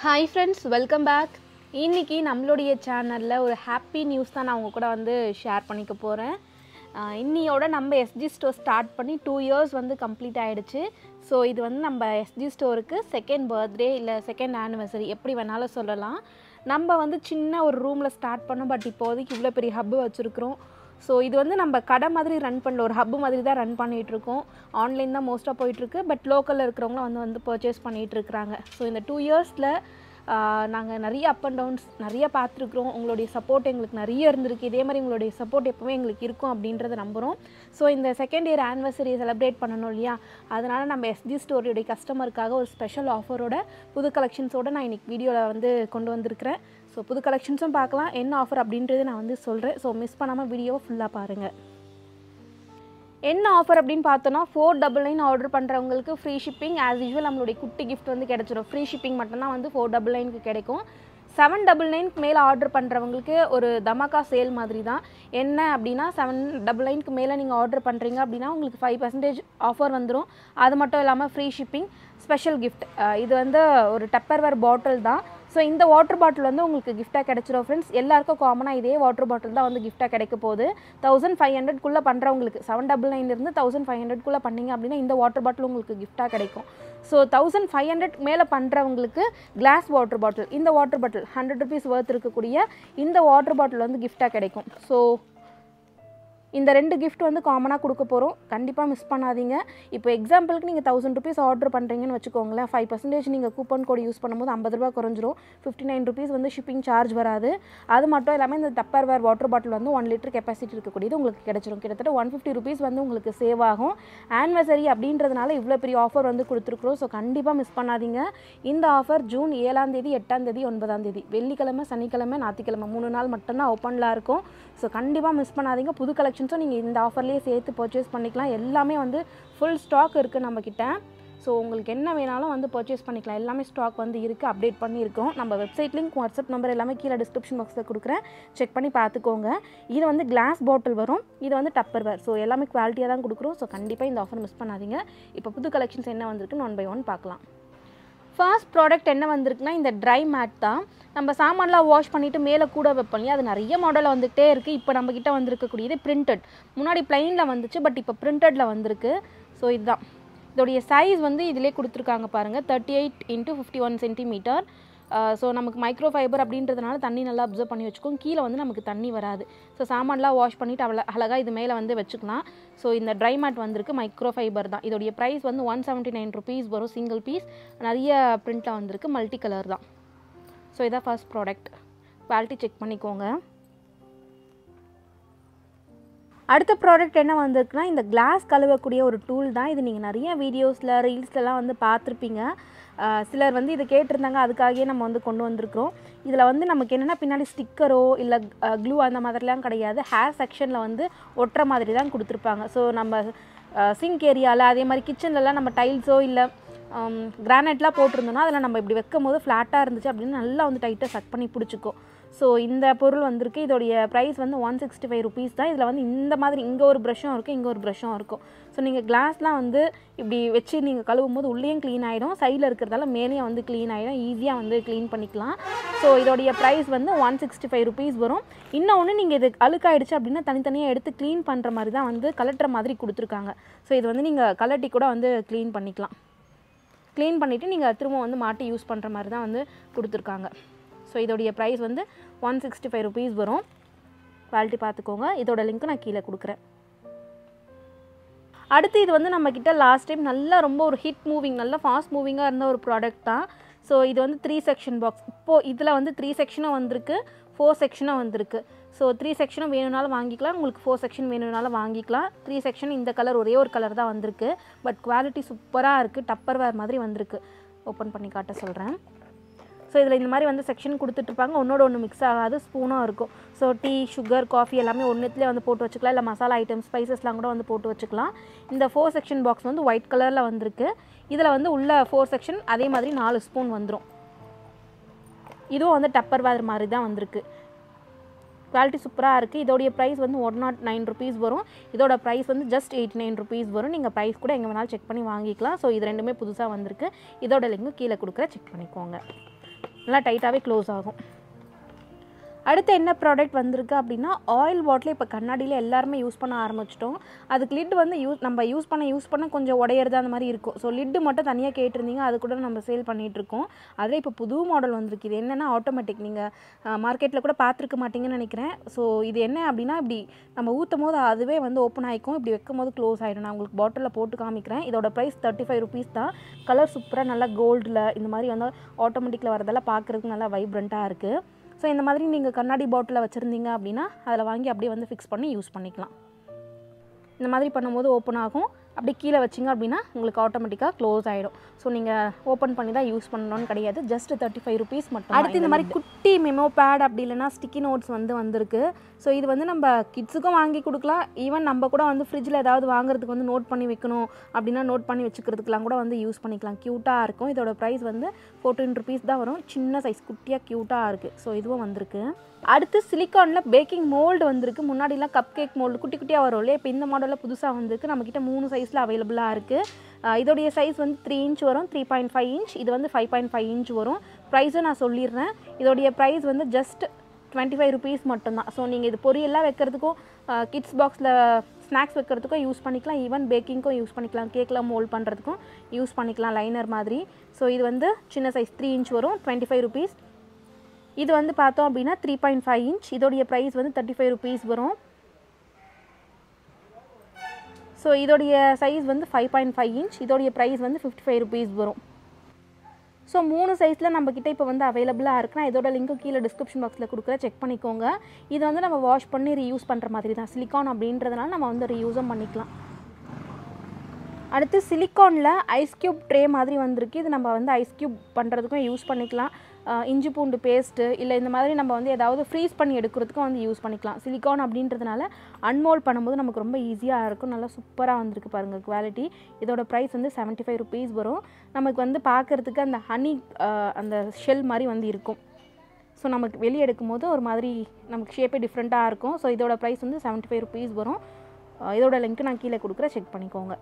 hi friends welcome back இன்னைக்கு நம்மளுடைய சேனலில் ஒரு ஹாப்பி நியூஸ் தான் நான் உங்கள் கூட வந்து ஷேர் பண்ணிக்க போகிறேன் இன்னியோட நம்ம எஸ்ஜி ஸ்டோர் ஸ்டார்ட் பண்ணி டூ இயர்ஸ் வந்து கம்ப்ளீட் ஆகிடுச்சு ஸோ இது வந்து நம்ம எஸ்ஜி ஸ்டோருக்கு செகண்ட் பர்த்டே இல்லை செகண்ட் ஆனிவர்சரி எப்படி வேணாலும் சொல்லலாம் நம்ம வந்து சின்ன ஒரு ரூமில் ஸ்டார்ட் பண்ணோம் பட் இப்போதைக்கு இவ்வளோ பெரிய ஹப்பு வச்சுருக்குறோம் ஸோ இது வந்து நம்ம கடை மாதிரி ரன் பண்ணல ஒரு ஹப்பு மாதிரி தான் ரன் பண்ணிகிட்டு இருக்கோம் ஆன்லைன் தான் மோஸ்ட்டாக போயிட்டுருக்கு பட் லோக்கலில் இருக்கிறவங்களும் வந்து வந்து பர்ச்சேஸ் பண்ணிகிட்டு இருக்கிறாங்க ஸோ இந்த டூ இயர்ஸில் நாங்கள் நிறைய அப் அண்ட் டவுன்ஸ் நிறைய பார்த்துருக்குறோம் உங்களுடைய சப்போர்ட் எங்களுக்கு நிறைய இருந்திருக்கு இதே மாதிரி உங்களுடைய சப்போர்ட் எப்பவுமே எங்களுக்கு இருக்கும் அப்படின்றத நம்புகிறோம் ஸோ இந்த செகண்ட் இயர் ஆனிவர்சரி செலிப்ரேட் பண்ணணும் இல்லையா அதனால் நம்ம எஸ்ஜி ஸ்டோரியுடைய கஸ்டமருக்காக ஒரு ஸ்பெஷல் ஆஃபரோட புது கலெக்ஷன்ஸோடு நான் இன்றைக்கி வீடியோவில் வந்து கொண்டு வந்திருக்கிறேன் ஸோ புது கலெக்ஷன்ஸும் பார்க்கலாம் என்ன ஆஃபர் அப்படின்றது நான் வந்து சொல்கிறேன் ஸோ மிஸ் பண்ணாமல் வீடியோவை ஃபுல்லாக பாருங்கள் என்ன ஆஃபர் அப்படின்னு பார்த்தோன்னா ஃபோர் டபுள் நைன் ஆர்டர் பண்ணுறவங்களுக்கு ஃப்ரீ ஷிப்பிங் ஆஸ் யூஷுவல் நம்மளுடைய குட்டி கிஃப்ட் வந்து கிடச்சிரும் ஃப்ரீ ஷிப்பிங் மட்டும்தான் வந்து ஃபோர் டபுள் நைனுக்கு கிடைக்கும் செவன் டபுள் நைனுக்கு மேலே ஆர்டர் பண்ணுறவங்களுக்கு ஒரு தமாக்கா சேல் மாதிரி தான் என்ன அப்படின்னா செவன் டபுள் நைனுக்கு மேலே நீங்கள் ஆர்டர் பண்ணுறீங்க அப்படின்னா உங்களுக்கு ஃபைவ் பர்சன்டேஜ் ஆஃபர் வந்துடும் அது மட்டும் இல்லாமல் ஃப்ரீ ஷிப்பிங் ஸ்பெஷல் கிஃப்ட் இது வந்து ஒரு டப்பர்வேர் பாட்டில் தான் ஸோ இந்த வாட்டர் பாட்டில் வந்து உங்களுக்கு கிஃப்ட்டாக கிடச்சிரும் ஃப்ரெண்ட்ஸ் எல்லாருக்கும் காமனாக இதே வாட்டர் பாட்டில் தான் வந்து கிஃப்ட்டாக கிடைக்க போகுது தௌசண்ட் ஃபைவ் ஹண்ட்ரட்குள்ளே பண்ணுறவங்களுக்கு செவன் டபுள் நைன்லேருந்து தௌசண்ட் ஃபைவ் ஹண்ட்ரட்குள்ளே பண்ணீங்க அப்படின்னா இந்த வாட்டர் பாட்டில் உங்களுக்கு கிஃப்ட்டாக கிடைக்கும் ஸோ தௌசண்ட் ஃபைவ் ஹண்ட்ரட் மேலே பண்ணுறவங்களுக்கு கிளாஸ் வாட்டர் பாட்டில் இந்த water bottle hundred rupees worth இருக்கக்கூடிய இந்த வாட்டர் பாட்டில் வந்து கிஃப்ட்டாக கிடைக்கும் ஸோ இந்த ரெண்டு கிஃப்ட் வந்து காமனாக கொடுக்க போகிறோம் கண்டிப்பாக மிஸ் பண்ணாதீங்க இப்போ எக்ஸாம்பிளுக்கு நீங்கள் தௌசண்ட் ருபீஸ் ஆர்டர் பண்ணுறீங்கன்னு வச்சுக்கோங்களேன் ஃபைவ் பர்சன்டேஜ் நீங்கள் கூப்பன் கோட் யூஸ் பண்ணும்போது ஐம்பது ரூபா குறைஞ்சிரும் ஃபிஃப்டி நைன் ருபீஸ் வந்து ஷிப்பிங் சார்ஜ் வராது அது மட்டும் இல்லாமல் இந்த டப்பர் வேர் வாட்டர் பாட்டில் வந்து ஒன் லிட்டர் கெப்பாசிட்டி இருக்கக்கூடியது உங்களுக்கு கிடச்சிரும் கிட்டத்தட்ட ஒன் ஃபிஃப்டி ருபீஸ் வந்து உங்களுக்கு சேவ் ஆகும் ஆனிவர்சரி அப்படின்றதுனால இவ்வளோ பெரிய ஆஃபர் வந்து கொடுத்துருக்குறோம் ஸோ கண்டிப்பாக மிஸ் பண்ணாதீங்க இந்த ஆஃபர் ஜூன் ஏழாம் தேதி எட்டாம் தேதி ஒன்பதாம் தேதி வெள்ளிக்கிழமை சனிக்கிழமை ஞாயிற்றுக்கிழமை மூணு நாள் மட்டும்தான் ஓப்பனில் இருக்கும் ஸோ கண்டிப்பாக மிஸ் பண்ணாதீங்க புது கலெக்ஷன்ஸும் நீங்கள் இந்த ஆஃபர்லேயே சேர்த்து பர்ச்சேஸ் பண்ணிக்கலாம் எல்லாமே வந்து ஃபுல் ஸ்டாக் இருக்குது நம்மக்கிட்ட ஸோ உங்களுக்கு என்ன வேணாலும் வந்து பர்ச்சேஸ் பண்ணிக்கலாம் எல்லாமே ஸ்டாக் வந்து இருக்குது அப்டேட் பண்ணியிருக்கோம் நம்ம வெப்சைட் லிங்க் வாட்ஸ்அப் நம்பர் எல்லாமே கீழே டிஸ்கிரிப்ஷன் பாக்ஸில் கொடுக்குறேன் செக் பண்ணி பார்த்துக்கோங்க இது வந்து கிளாஸ் பாட்டில் வரும் இது வந்து டப்பர் வேர் ஸோ எல்லாமே குவாலிட்டியாக தான் கொடுக்குறோம் ஸோ கண்டிப்பாக இந்த ஆஃபர் மிஸ் பண்ணாதீங்க இப்போ புது கலெக்ஷன்ஸ் என்ன வந்திருக்குன்னு ஒன் பை ஒன் பார்க்கலாம் ஃபர்ஸ்ட் ப்ராடக்ட் என்ன வந்திருக்குன்னா இந்த ட்ரை மேட் தான் நம்ம சாமான்லாம் வாஷ் பண்ணிவிட்டு மேலே கூட வைப்போம் இல்லையா அது நிறைய மாடல் வந்துகிட்டே இருக்குது இப்போ நம்மக்கிட்ட வந்திருக்கக்கூடியது பிரிண்டட் முன்னாடி ப்ளைனில் வந்துச்சு பட் இப்போ பிரிண்டடில் வந்திருக்கு ஸோ இதுதான் இதோடைய சைஸ் வந்து இதிலே கொடுத்துருக்காங்க பாருங்கள் thirty eight into fifty one centimeter so நமக்கு மைக்ரோ ஃபைபர் அப்படின்றதுனால தண்ணி நல்லா அப்சர்வ் பண்ணி வச்சுக்கோம் கீழே வந்து நமக்கு தண்ணி வராது ஸோ சாமான்லாம் வாஷ் பண்ணிவிட்டு அவ்வளோ அழகாக இது மேலே வந்து வச்சுக்கலாம் ஸோ இந்த ட்ரை மேட் வந்திருக்கு மைக்ரோ ஃபைபர் தான் இதோடைய ப்ரைஸ் வந்து ஒன் செவன்ட்டி நைன் ருபீஸ் வரும் சிங்கிள் பீஸ் நிறைய பிரிண்ட்டில் வந்திருக்கு மல்டி கலர் தான் ஸோ இதான் ஃபர்ஸ்ட் ப்ராடக்ட் குவாலிட்டி செக் பண்ணிக்கோங்க அடுத்த ப்ராடக்ட் என்ன வந்திருக்குன்னா இந்த கிளாஸ் கழுவக்கூடிய ஒரு டூல் தான் இது நீங்கள் நிறைய வீடியோஸில் ரீல்ஸ்லலாம் வந்து பார்த்துருப்பீங்க சிலர் வந்து இதை கேட்டிருந்தாங்க அதுக்காகவே நம்ம வந்து கொண்டு வந்திருக்கிறோம் இதில் வந்து நமக்கு என்னென்னா பின்னாடி ஸ்டிக்கரோ இல்லை க்ளூ அந்த மாதிரிலாம் கிடையாது ஹேர் செக்ஷனில் வந்து ஒட்டுற மாதிரி தான் கொடுத்துருப்பாங்க ஸோ நம்ம சிங்க் ஏரியாவில் அதே மாதிரி கிச்சன்லலாம் நம்ம டைல்ஸோ இல்லை கிரானைட்லாம் போட்டிருந்தோம்னா அதில் நம்ம இப்படி வைக்கும் போது ஃப்ளாட்டாக இருந்துச்சு அப்படின்னு நல்லா வந்து டைட்டாக சக் பண்ணி பிடிச்சிக்கும் ஸோ இந்த பொருள் வந்திருக்கு இதோடைய ப்ரைஸ் வந்து ஒன் சிக்ஸ்டி ஃபைவ் ருபீஸ் தான் இதில் வந்து இந்த மாதிரி இங்கே ஒரு ப்ரஷ்ஷும் இருக்கும் இங்கே ஒரு ப்ரஷ்ஷும் இருக்கும் ஸோ நீங்கள் கிளாஸ்லாம் வந்து இப்படி வச்சு நீங்கள் கழுவும் போது உள்ளேயும் க்ளீன் ஆகிடும் சைடில் இருக்கிறதால மேலேயும் வந்து க்ளீன் ஆகிடும் ஈஸியாக வந்து க்ளீன் பண்ணிக்கலாம் ஸோ இதோடைய ப்ரைஸ் வந்து ஒன் சிக்ஸ்டி ஃபைவ் ருபீஸ் வரும் இன்னொன்று நீங்கள் இது அழுக்காயிடுச்சு அப்படின்னா தனித்தனியாக எடுத்து க்ளீன் பண்ணுற மாதிரி தான் வந்து கலட்டுற மாதிரி கொடுத்துருக்காங்க ஸோ இது வந்து நீங்கள் கலட்டி கூட வந்து க்ளீன் பண்ணிக்கலாம் க்ளீன் பண்ணிவிட்டு நீங்கள் திரும்ப வந்து மாட்டி யூஸ் பண்ணுற மாதிரி தான் வந்து கொடுத்துருக்காங்க ஸோ இதோடைய ப்ரைஸ் வந்து ஒன் சிக்ஸ்டி ஃபைவ் ருபீஸ் வரும் குவாலிட்டி பார்த்துக்கோங்க இதோட லிங்க்கு நான் கீழே கொடுக்குறேன் அடுத்து இது வந்து நம்மக்கிட்ட லாஸ்ட் டைம் நல்லா ரொம்ப ஒரு ஹிட் மூவிங் நல்லா ஃபாஸ்ட் மூவிங்காக இருந்த ஒரு ப்ராடக்ட் தான் ஸோ இது வந்து த்ரீ செக்ஷன் பாக்ஸ் இப்போது இதில் வந்து த்ரீ செக்ஷனும் வந்திருக்கு ஃபோர் செக்ஷனும் வந்திருக்கு ஸோ த்ரீ செக்ஷனும் வேணும்னாலும் வாங்கிக்கலாம் உங்களுக்கு ஃபோர் செக்ஷன் வேணும்னாலும் வாங்கிக்கலாம் த்ரீ செக்ஷன் இந்த கலர் ஒரே ஒரு கலர் தான் வந்திருக்கு பட் குவாலிட்டி சூப்பராக இருக்குது டப்பர் வேர் மாதிரி வந்திருக்கு ஓப்பன் பண்ணி காட்ட சொல்கிறேன் ஸோ இதில் இந்த மாதிரி வந்து செக்ஷன் கொடுத்துட்ருப்பாங்க ஒன்றோட ஒன்று மிக்ஸ் ஆகாது ஸ்பூனும் இருக்கும் ஸோ டீ சுகர் காஃபி எல்லாமே ஒன்றுத்துலேயே வந்து போட்டு வச்சுக்கலாம் இல்லை மசாலா ஐட்டம்ஸ் ஸ்பைசஸ்லாம் கூட வந்து போட்டு வச்சுக்கலாம் இந்த ஃபோர் செக்ஷன் பாக்ஸ் வந்து ஒயிட் கலரில் வந்திருக்கு இதில் வந்து உள்ள ஃபோர் செக்ஷன் அதே மாதிரி நாலு ஸ்பூன் வந்துடும் இதுவும் வந்து டப்பர் வேர் மாதிரி தான் வந்திருக்கு குவாலிட்டி சூப்பராக இருக்குது இதோடைய ப்ரைஸ் வந்து ஒன் நாட் நைன் ருபீஸ் வரும் இதோட ப்ரைஸ் வந்து ஜஸ்ட் எயிட்டி நைன் ருபீஸ் வரும் நீங்கள் ப்ரைஸ் கூட எங்கே வேணாலும் செக் பண்ணி வாங்கிக்கலாம் ஸோ இது ரெண்டுமே புதுசாக வந்திருக்கு இதோட லிங்க் கீழே கொடுக்குற செக் பண்ணிக்கோங்க நல்லா டைட்டாகவே க்ளோஸ் ஆகும் அடுத்து என்ன ப்ராடக்ட் வந்திருக்கு அப்படின்னா ஆயில் பாட்டில் இப்போ கண்ணாடியில் எல்லாருமே யூஸ் பண்ண ஆரம்பிச்சிட்டோம் அதுக்கு லிட் வந்து யூஸ் நம்ம யூஸ் பண்ண யூஸ் பண்ண கொஞ்சம் உடையிறது அந்த மாதிரி இருக்கும் ஸோ லிட்டு மட்டும் தனியாக கேட்டிருந்தீங்க அது கூட நம்ம சேல் பண்ணிகிட்ருக்கோம் அதில் இப்போ புது மாடல் வந்திருக்கு இது என்னென்னா ஆட்டோமேட்டிக் நீங்கள் மார்க்கெட்டில் கூட பார்த்துருக்க மாட்டீங்கன்னு நினைக்கிறேன் ஸோ இது என்ன அப்படின்னா இப்படி நம்ம ஊற்றும் போது அதுவே வந்து ஓப்பன் ஆகிக்கும் இப்படி வைக்கும் போது க்ளோஸ் ஆகிடும் நான் உங்களுக்கு பாட்டிலில் போட்டு காமிக்கிறேன் இதோட ப்ரைஸ் தேர்ட்டி ஃபைவ் ருபீஸ் தான் கலர் சூப்பராக நல்லா கோல்டில் இந்த மாதிரி வந்து ஆட்டோமேட்டிக்கில் வரதெல்லாம் பார்க்குறதுக்கு நல்லா வைப்ரண்ட்டாக இருக்குது ஸோ இந்த மாதிரி நீங்கள் கண்ணாடி பாட்டிலில் வச்சுருந்தீங்க அப்படின்னா அதில் வாங்கி அப்படியே வந்து ஃபிக்ஸ் பண்ணி யூஸ் பண்ணிக்கலாம் இந்த மாதிரி பண்ணும்போது ஓப்பன் ஆகும் அப்படி கீழே வச்சிங்க அப்படின்னா உங்களுக்கு ஆட்டோமேட்டிக்காக க்ளோஸ் ஆகிடும் ஸோ நீங்கள் ஓப்பன் பண்ணி தான் யூஸ் பண்ணணும்னு கிடையாது ஜஸ்ட் தேர்ட்டி ஃபைவ் ருபீஸ் மட்டும் அடுத்து இந்த மாதிரி குட்டி மெமோ பேட் அப்படி இல்லைனா ஸ்டிக்கி நோட்ஸ் வந்து வந்திருக்கு ஸோ இது வந்து நம்ம கிட்ஸுக்கும் வாங்கி கொடுக்கலாம் ஈவன் நம்ம கூட வந்து ஃப்ரிட்ஜில் ஏதாவது வாங்குறதுக்கு வந்து நோட் பண்ணி வைக்கணும் அப்படின்னா நோட் பண்ணி வச்சுக்கிறதுக்குலாம் கூட வந்து யூஸ் பண்ணிக்கலாம் க்யூட்டாக இருக்கும் இதோட ப்ரைஸ் வந்து ஃபோர்டீன் ருபீஸ் தான் வரும் சின்ன சைஸ் குட்டியாக க்யூட்டாக இருக்குது ஸோ இதுவும் வந்திருக்கு அடுத்து சிலிக்கானில் பேக்கிங் மோல்டு வந்திருக்கு முன்னாடிலாம் கப் கேக் மோல்டு குட்டி குட்டியாக வரும் இல்லையா இப்போ இந்த மாடலில் புதுசாக வந்திருக்கு நம்மக்கிட்ட மூணு சைஸில் அவைலபிளாக இருக்குது இதோடைய சைஸ் வந்து த்ரீ இன்ச் வரும் த்ரீ பாயிண்ட் ஃபைவ் இன்ச் இது வந்து ஃபைவ் பாயிண்ட் ஃபைவ் இன்ச் வரும் ப்ரைஸும் நான் சொல்லிடுறேன் இதோடைய ப்ரைஸ் வந்து ஜஸ்ட் டுவெண்ட்டி ஃபைவ் ருபீஸ் மட்டும்தான் ஸோ நீங்கள் இது பொரியெல்லாம் வைக்கிறதுக்கும் கிட்ஸ் பாக்ஸில் ஸ்நாக்ஸ் வைக்கிறதுக்கும் யூஸ் பண்ணிக்கலாம் ஈவன் பேக்கிங்க்கும் யூஸ் பண்ணிக்கலாம் கேக்கில் மோல்ட் பண்ணுறதுக்கும் யூஸ் பண்ணிக்கலாம் லைனர் மாதிரி ஸோ இது வந்து சின்ன சைஸ் த்ரீ இன்ச் வரும் டுவெண்ட்டி ஃபைவ் ருபீஸ் இது வந்து பார்த்தோம் அப்படின்னா த்ரீ பாயிண்ட் ஃபைவ் இன்ச் இதோடைய ப்ரைஸ் வந்து தேர்ட்டி ஃபைவ் ருபீஸ் வரும் ஸோ இதோடைய சைஸ் வந்து ஃபைவ் பாயிண்ட் ஃபைவ் இன்ச் இதோடைய ப்ரைஸ் வந்து ஃபிஃப்டி ஃபைவ் ருபீஸ் வரும் ஸோ மூணு சைஸில் நம்மக்கிட்ட இப்போ வந்து அவைலபிளாக இருக்குன்னா இதோட லிங்க்கும் கீழே டிஸ்கிரிப்ஷன் பாக்ஸில் கொடுக்குற செக் பண்ணிக்கோங்க இது வந்து நம்ம வாஷ் பண்ணி ரீயூஸ் பண்ணுற மாதிரி தான் சிலிக்கான் அப்படின்றதுனால நம்ம வந்து ரீயூஸும் பண்ணிக்கலாம் அடுத்து சிலிக்கானில் ஐஸ் க்யூப் ட்ரே மாதிரி வந்திருக்கு இது நம்ம வந்து ஐஸ் க்யூப் பண்ணுறதுக்கும் யூஸ் பண்ணிக்கலாம் இஞ்சி பூண்டு பேஸ்ட்டு இல்லை இந்த மாதிரி நம்ம வந்து ஏதாவது ஃப்ரீஸ் பண்ணி எடுக்கிறதுக்கும் வந்து யூஸ் பண்ணிக்கலாம் சிலிக்கான் அப்படின்றதுனால அன்மோல் பண்ணும்போது நமக்கு ரொம்ப ஈஸியாக இருக்கும் நல்லா சூப்பராக வந்திருக்கு பாருங்கள் குவாலிட்டி இதோட ப்ரைஸ் வந்து செவன்ட்டி ஃபைவ் ருபீஸ் வரும் நமக்கு வந்து பார்க்குறதுக்கு அந்த ஹனி அந்த ஷெல் மாதிரி வந்து இருக்கும் ஸோ நமக்கு வெளியே எடுக்கும்போது ஒரு மாதிரி நமக்கு ஷேப்பே டிஃப்ரெண்ட்டாக இருக்கும் ஸோ இதோட ப்ரைஸ் வந்து செவன்ட்டி ஃபைவ் ருபீஸ் வரும் இதோட லிங்க் நான் கீழே கொடுக்குறேன் செக் பண்ணிக்கோங்க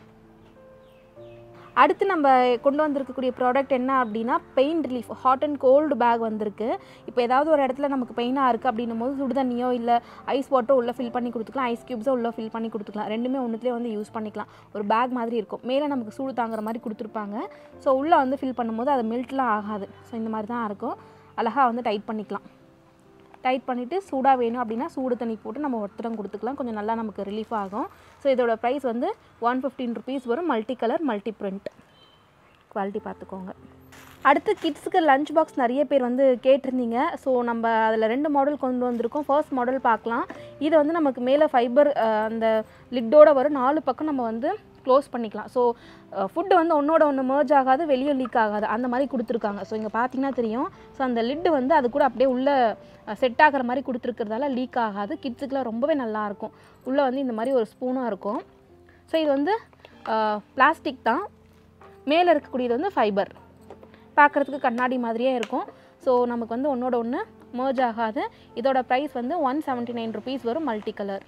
அடுத்து நம்ம கொண்டு வந்திருக்கக்கூடிய ப்ராடக்ட் என்ன அப்படின்னா pain relief hot and cold pack வந்திருக்கு இப்போ ஏதாவது ஒரு இடத்துல நமக்கு பெயினாக இருக்குது அப்படின்னும் போது சுடுதண்ணியோ இல்லை ஐஸ் வாட்டரோ உள்ளே ஃபில் பண்ணி கொடுத்துக்கலாம் ஐஸ் க்யூப்ஸோ உள்ளே ஃபில் பண்ணி கொடுத்துக்கலாம் ரெண்டுமே ஒன்றுத்துலேயே வந்து யூஸ் பண்ணிக்கலாம் ஒரு பேக் மாதிரி இருக்கும் மேலே நமக்கு சூடு தாங்குற மாதிரி கொடுத்துருப்பாங்க ஸோ உள்ளே வந்து ஃபில் பண்ணும்போது அது மெல்ட்லாம் ஆகாது ஸோ இந்த மாதிரி தான் இருக்கும் அழகாக வந்து டைட் பண்ணிக்கலாம் டைட் பண்ணிவிட்டு சூடாக வேணும் அப்படின்னா சூடு தண்ணி போட்டு நம்ம ஒருத்தரம் கொடுத்துக்கலாம் கொஞ்சம் நல்லா நமக்கு ரிலீஃப் ஆகும் ஸோ இதோட ப்ரைஸ் வந்து ஒன் ஃபிஃப்டீன் ருபீஸ் வரும் multi colour multi print quality பார்த்துக்கோங்க அடுத்து கிட்ஸுக்கு லஞ்ச் பாக்ஸ் நிறைய பேர் வந்து கேட்டிருந்தீங்க ஸோ நம்ம அதில் ரெண்டு மாடல் கொண்டு வந்திருக்கோம் ஃபர்ஸ்ட் மாடல் பார்க்கலாம் இது வந்து நமக்கு மேலே ஃபைபர் அந்த லிட்டோட வரும் நாலு பக்கம் நம்ம வந்து க்ளோஸ் பண்ணிக்கலாம் ஸோ ஃபுட்டு வந்து ஒன்றோட ஒன்று மர்ஜ் ஆகாது வெளியே லீக் ஆகாது அந்த மாதிரி கொடுத்துருக்காங்க ஸோ இங்கே பார்த்தீங்கன்னா தெரியும் ஸோ அந்த லிட்டு வந்து அது கூட அப்படியே உள்ளே செட் ஆகிற மாதிரி கொடுத்துருக்கிறதால லீக் ஆகாது கிட்ஸுக்குலாம் ரொம்பவே நல்லாயிருக்கும் உள்ளே வந்து இந்த மாதிரி ஒரு ஸ்பூனாக இருக்கும் ஸோ இது வந்து பிளாஸ்டிக் தான் மேலே இருக்கக்கூடியது வந்து ஃபைபர் பார்க்குறதுக்கு கண்ணாடி மாதிரியே இருக்கும் ஸோ நமக்கு வந்து ஒன்றோட ஒன்று மர்ஜ் ஆகாது இதோட ப்ரைஸ் வந்து ஒன் செவன்ட்டி நைன் ருபீஸ் வரும் மல்டி கலர்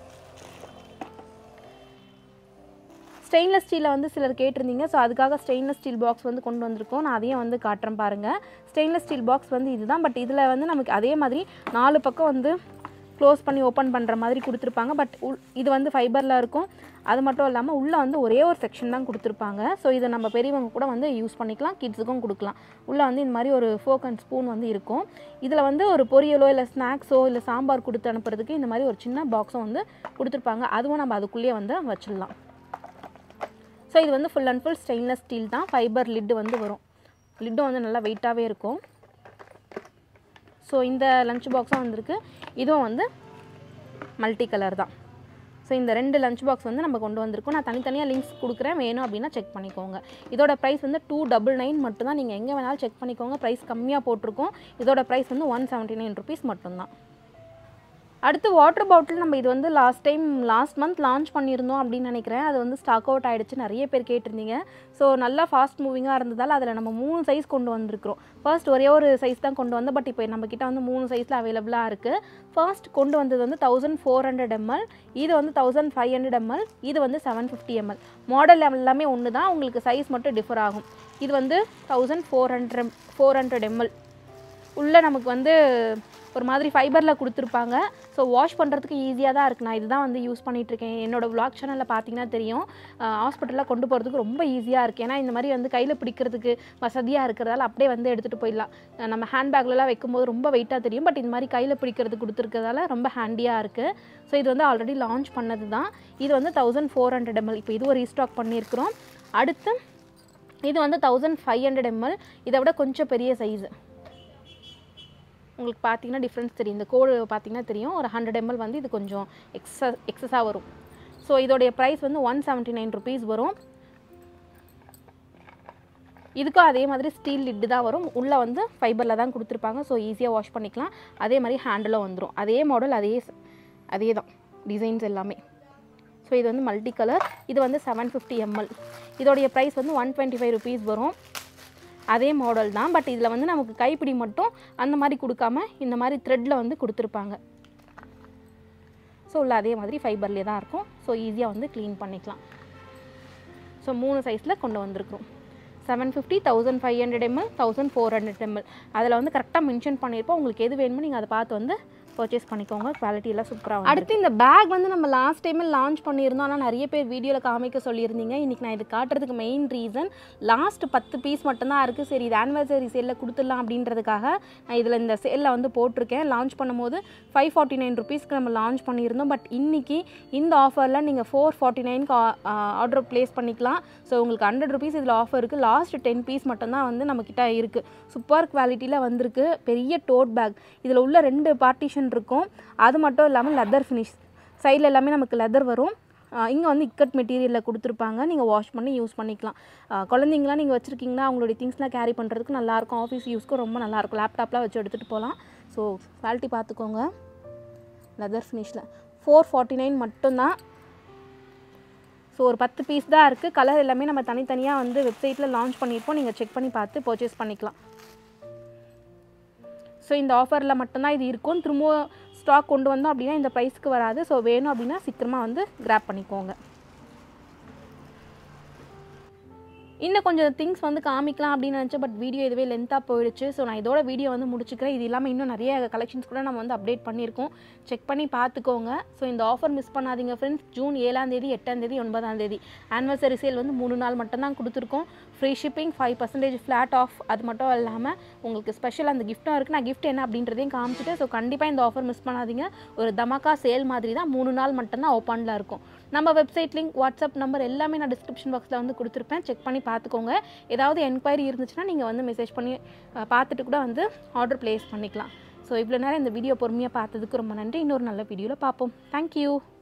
ஸ்டெயின்லெஸ் ஸ்டீலில் வந்து சிலர் கேட்டிருந்தீங்க ஸோ அதுக்காக ஸ்டெயின்லெஸ் ஸ்டீல் பாக்ஸ் வந்து கொண்டு வந்திருக்கோம் நான் அதையும் வந்து காட்டுறேன் பாருங்கள் ஸ்டெயின்லெஸ் ஸ்டீல் பாக்ஸ் வந்து இதுதான் பட் இதில் வந்து நமக்கு அதே மாதிரி நாலு பக்கம் வந்து க்ளோஸ் பண்ணி ஓப்பன் பண்ணுற மாதிரி கொடுத்துருப்பாங்க பட் உள் இது வந்து ஃபைபரில் இருக்கும் அது மட்டும் இல்லாமல் உள்ளே வந்து ஒரே ஒரு செக்ஷன் தான் கொடுத்துருப்பாங்க ஸோ இதை நம்ம பெரியவங்க கூட வந்து யூஸ் பண்ணிக்கலாம் கிட்ஸுக்கும் கொடுக்கலாம் உள்ளே வந்து இந்த மாதிரி ஒரு ஃபோக் அண்ட் ஸ்பூன் வந்து இருக்கும் இதில் வந்து ஒரு பொரியலோ இல்லை ஸ்நாக்ஸோ இல்லை சாம்பார் கொடுத்து அனுப்புறதுக்கு இந்த மாதிரி ஒரு சின்ன பாக்ஸும் வந்து கொடுத்துருப்பாங்க அதுவும் நம்ம அதுக்குள்ளேயே வந்து வச்சிடலாம் ஸோ இது வந்து full and full stainless steel தான் ஃபைபர் லிட்டு வந்து வரும் லிட்டும் வந்து நல்லா வெயிட்டாகவே இருக்கும் ஸோ இந்த லஞ்ச் பாக்ஸும் வந்திருக்கு இதுவும் வந்து மல்டி கலர் தான் ஸோ இந்த ரெண்டு லஞ்ச் பாக்ஸ் வந்து நம்ம கொண்டு வந்திருக்கோம் நான் தனித்தனியாக லிங்க்ஸ் கொடுக்குறேன் வேணும் அப்படின்னா செக் பண்ணிக்கோங்க இதோட ப்ரைஸ் வந்து டூ டபுள் நைன் மட்டும் தான் நீங்கள் எங்கே வேணாலும் செக் பண்ணிக்கோங்க ப்ரைஸ் கம்மியாக போட்டிருக்கோம் இதோட ப்ரைஸ் வந்து ஒன் செவன்ட்டி நைன் ருபீஸ் மட்டும்தான் அடுத்து வாட்டர் பாட்டில் நம்ம இது வந்து last time last month launch பண்ணியிருந்தோம் அப்படின்னு நினைக்கிறேன் அது வந்து ஸ்டாக் அவுட் ஆகிடுச்சு நிறைய பேர் கேட்டிருந்தீங்க ஸோ நல்லா ஃபாஸ்ட் மூவிங்காக இருந்ததால் அதில் நம்ம மூணு சைஸ் கொண்டு வந்திருக்கிறோம் ஃபர்ஸ்ட் ஒரே ஒரு சைஸ் தான் கொண்டு வந்தோம் பட் இப்போ நம்மக்கிட்ட வந்து மூணு சைஸில் அவைலபிளாக இருக்குது ஃபர்ஸ்ட் கொண்டு வந்தது வந்து தௌசண்ட் ஃபோர் ஹண்ட்ரட் எம்எல் இது வந்து தௌசண்ட் ஃபைவ் ஹண்ட்ரட் எம்எல் இது வந்து செவன் ஃபிஃப்டி எம்எல் மாடல் எல்லாமே ஒன்று தான் உங்களுக்கு சைஸ் மட்டும் டிஃபர் ஆகும் இது வந்து thousand four hundred four hundred ML உள்ளே நமக்கு வந்து ஒரு மாதிரி ஃபைபரில் கொடுத்துருப்பாங்க ஸோ வாஷ் பண்ணுறதுக்கு ஈஸியாக தான் இருக்குது நான் இதுதான் வந்து யூஸ் பண்ணிகிட்ருக்கேன் என்னோடய vlog சேனலில் பார்த்தீங்கன்னா தெரியும் ஹாஸ்பிட்டலில் கொண்டு போகிறதுக்கு ரொம்ப ஈஸியாக இருக்குது ஏன்னா இந்த மாதிரி வந்து கையில் பிடிக்கிறதுக்கு வசதியாக இருக்கிறதால அப்படியே வந்து எடுத்துகிட்டு போயிடலாம் அஹ் நம்ம ஹேண்ட்பேக்லலாம் வைக்கும்போது ரொம்ப வெயிட்டாக தெரியும் பட் இந்த மாதிரி கையில் பிடிக்கிறது கொடுத்துருக்கிறதால ரொம்ப ஹேண்டியாக இருக்குது ஸோ இது வந்து ஆல்ரெடி லான்ச் பண்ணது தான் இது வந்து தௌசண்ட் ஃபோர் ஹண்ட்ரட் எம்எல் இப்போ இதுவும் ரீஸ்டாக் பண்ணியிருக்கிறோம் அடுத்து இது வந்து தௌசண்ட் ஃபைவ் ஹண்ட்ரட் எம்எல் இதை விட கொஞ்சம் பெரிய சைஸு உங்களுக்கு பார்த்தீங்கன்னா டிஃப்ரென்ஸ் தெரியும் இந்த கோடு பார்த்தீங்கன்னா தெரியும் ஒரு ஹண்ட்ரட் எம்எல் வந்து இது கொஞ்சம் எக்ஸ எக்ஸஸாக வரும் ஸோ இதோடைய ப்ரைஸ் வந்து ஒன் செவன்ட்டி நைன் ருபீஸ் வரும் இதுக்கும் அதே மாதிரி ஸ்டீல் லிட்டு தான் வரும் உள்ளே வந்து ஃபைபரில் தான் கொடுத்துருப்பாங்க ஸோ ஈஸியாக வாஷ் பண்ணிக்கலாம் அதே மாதிரி ஹேண்டிலும் வந்துடும் அதே மாடல் அதே ச- அதே தான் டிசைன்ஸ் எல்லாமே ஸோ இது வந்து மல்டி கலர் இது வந்து செவன் ஃபிஃப்டி எம்எல் இதோடைய ப்ரைஸ் வந்து ஒன் டுவெண்ட்டி ஃபைவ் ருபீஸ் வரும் அதே மாடல் தான் பட் இதில் வந்து நமக்கு கைப்பிடி மட்டும் அந்த மாதிரி கொடுக்காம இந்த மாதிரி த்ரெட்டில் வந்து கொடுத்துருப்பாங்க ஸோ உள்ள அதே மாதிரி ஃபைபர்லேயே தான் இருக்கும் ஸோ ஈஸியாக வந்து க்ளீன் பண்ணிக்கலாம் ஸோ மூணு சைஸில் கொண்டு வந்திருக்கிறோம் seven fifty thousand five hundred ML thousand four hundred ML அதில் வந்து கரெக்டாக மென்ஷன் பண்ணியிருப்போம் உங்களுக்கு எது வேணுமோ நீங்கள் அதை பார்த்து வந்து பர்ச்சேஸ் பண்ணிக்கோங்க குவாலிட்டி எல்லாம் சூப்பராக அடுத்து இந்த பேக் வந்து நம்ம லாஸ்ட் டைமே லான்ச் பண்ணியிருந்தோம் ஆனால் நிறைய பேர் வீடியோவில் காமிக்க சொல்லியிருந்தீங்க இன்றைக்கி நான் இது காட்டுறதுக்கு மெயின் ரீசன் லாஸ்ட் பத்து பீஸ் மட்டும்தான் இருக்குது சரி இது ஆனிவர்சரி சேலில் கொடுத்துடலாம் அப்படின்றதுக்காக நான் இதில் இந்த சேலில் வந்து போட்டிருக்கேன் லான்ச் பண்ணும்போது ஃபைவ் ஃபார்ட்டி நைன் ருபீஸ்க்கு நம்ம லான்ச் பண்ணியிருந்தோம் பட் இன்னைக்கு இந்த ஆஃபரில் நீங்கள் ஃபோர் ஃபார்ட்டி நைனுக்கு ஆர்டர் ப்ளேஸ் பண்ணிக்கலாம் ஸோ உங்களுக்கு ஹண்ட்ரட் ருபீஸ் இதில் ஆஃபர் இருக்குது லாஸ்ட் டென் பீஸ் மட்டும்தான் வந்து நம்மக்கிட்ட இருக்குது சூப்பர் குவாலிட்டியில் வந்திருக்கு பெரிய டோட் பேக் இதில் உள்ள ரெண்டு பார்ட்டிஷன் இருக்கும் அது மட்டும் இல்லாமல் லெதர் ஃபினிஷ் சைடில் எல்லாமே நமக்கு லெதர் வரும் இங்கே வந்து இக்கட் மெட்டீரியலில் கொடுத்துருப்பாங்க நீங்கள் வாஷ் பண்ணி யூஸ் பண்ணிக்கலாம் ஆஹ் குழந்தைங்களாம் நீங்கள் வச்சுருக்கீங்கன்னா அவங்களுடைய திங்ஸ்லாம் கேரி பண்ணுறதுக்கு நல்லாயிருக்கும் ஆஃபீஸ் யூஸ்க்கும் ரொம்ப நல்லாயிருக்கும் லேப்டாப்லாம் வச்சு எடுத்துகிட்டு போகலாம் ஸோ குவாலிட்டி பார்த்துக்கோங்க லெதர் ஃபினிஷில் ஃபோர் ஃபார்ட்டி நைன் மட்டும்தான் ஸோ ஒரு பத்து பீஸ் தான் இருக்குது கலர் எல்லாமே நம்ம தனித்தனியாக வந்து வெப்சைட்டில் லான்ச் பண்ணியிருப்போம் நீங்கள் செக் பண்ணி பார்த்து பர்ச்சேஸ் பண்ணிக்கலாம் ஸோ இந்த ஆஃபரில் மட்டும்தான் இது இருக்கும் திரும்ப ஸ்டாக் கொண்டு வந்தோம் அப்படின்னா இந்த ப்ரைஸ்க்கு வராது ஸோ வேணும் அப்படின்னா சீக்கிரமாக வந்து கிராப் பண்ணிக்கோங்க இன்னும் கொஞ்சம் திங்ஸ் வந்து காமிக்கலாம் அப்படின்னு நினச்சேன் பட் வீடியோ இதுவே லென்த்தாக போயிடுச்சு ஸோ நான் இதோட வீடியோ வந்து முடிச்சுக்கிறேன் இது இல்லாமல் இன்னும் நிறைய கலெக்ஷன்ஸ் கூட நம்ம வந்து அப்டேட் பண்ணியிருக்கோம் செக் பண்ணி பார்த்துக்கோங்க ஸோ இந்த ஆஃபர் மிஸ் பண்ணாதீங்க ஃப்ரெண்ட்ஸ் ஜூன் ஏழாம் தேதி எட்டாம் தேதி ஒன்பதாம் தேதி ஆனிவர்சரி சேல் வந்து மூணு நாள் மட்டும்தான் கொடுத்துருக்கோம் free shipping five percentage flat off அது மட்டும் இல்லாமல் உங்களுக்கு ஸ்பெஷல் அந்த கிஃப்ட்டும் இருக்குது நான் கிஃப்ட் என்ன அப்படின்றதையும் காமிச்சிட்டு ஸோ கண்டிப்பாக இந்த ஆஃபர் மிஸ் பண்ணாதீங்க ஒரு தமாக்கா சேல் மாதிரி தான் மூணு நாள் மட்டும்தான் ஓப்பனில் இருக்கும் நம்ம வெப்சைட் லிங்க் வாட்ஸ்அப் நம்பர் எல்லாமே நான் டிஸ்கிரிப்ஷன் பாக்ஸில் வந்து கொடுத்துருப்பேன் செக் பண்ணி பார்த்துக்கோங்க ஏதாவது என்கொயரி இருந்துச்சுன்னா நீங்கள் வந்து மெசேஜ் பண்ணி அஹ், பார்த்துட்டு கூட வந்து ஆர்டர் ப்ளேஸ் பண்ணிக்கலாம் ஸோ இவ்வளோ நேரம் இந்த வீடியோ பொறுமையாக பார்த்ததுக்கு ரொம்ப நன்றி இன்னொரு நல்ல வீடியோவில் பார்ப்போம் தேங்க்யூ